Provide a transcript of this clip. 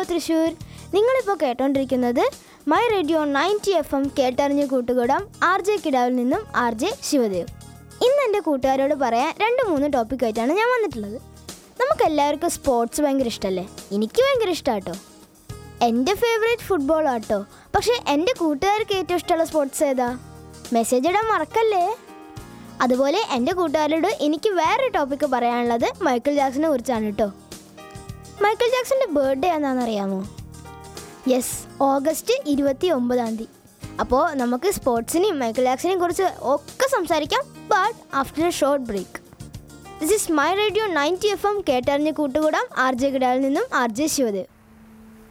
തൃശ്ശൂർ നിങ്ങളിപ്പോൾ കേട്ടോണ്ടിരിക്കുന്നത് my radio ninety F M കേട്ടറിഞ്ഞ് കൂട്ടുകൂടാം ആർ ജെ കിടാവിൽ നിന്നും ആർ ജെ ശിവദേവ് ഇന്ന് എൻ്റെ കൂട്ടുകാരോട് പറയാൻ രണ്ട് മൂന്ന് ടോപ്പിക്കായിട്ടാണ് ഞാൻ വന്നിട്ടുള്ളത് നമുക്കെല്ലാവർക്കും സ്പോർട്സ് ഭയങ്കര ഇഷ്ടമല്ലേ എനിക്ക് ഭയങ്കര ഇഷ്ടമാട്ടോ എൻ്റെ ഫേവറേറ്റ് ഫുട്ബോൾ ആട്ടോ പക്ഷേ എൻ്റെ കൂട്ടുകാർക്ക് ഏറ്റവും ഇഷ്ടമുള്ള സ്പോർട്സ് ഏതാ മെസ്സേജ് ഇടാൻ മറക്കല്ലേ അതുപോലെ എൻ്റെ കൂട്ടുകാരോട് എനിക്ക് വേറെ ടോപ്പിക്ക് പറയാനുള്ളത് മൈക്കിൾ ജാക്സനെ കുറിച്ചാണ് കേട്ടോ മൈക്കിൾ ജാക്സന്റെ ബർത്ത്ഡേ എന്നാണെന്ന് അറിയാമോ യെസ് ഓഗസ്റ്റ് ഇരുപത്തി ഒമ്പതാം തീയതി അപ്പോൾ നമുക്ക് സ്പോർട്സിനെയും മൈക്കിൾ ജാക്സനെയും കുറിച്ച് ഒക്കെ സംസാരിക്കാം but after a short break this is my radio ninety F M കേട്ടറിഞ്ഞ് കൂട്ടുകൂടാം ആർ ജെ ഗിഡാലിൽ നിന്നും ആർ ജെ ശിവദേവ്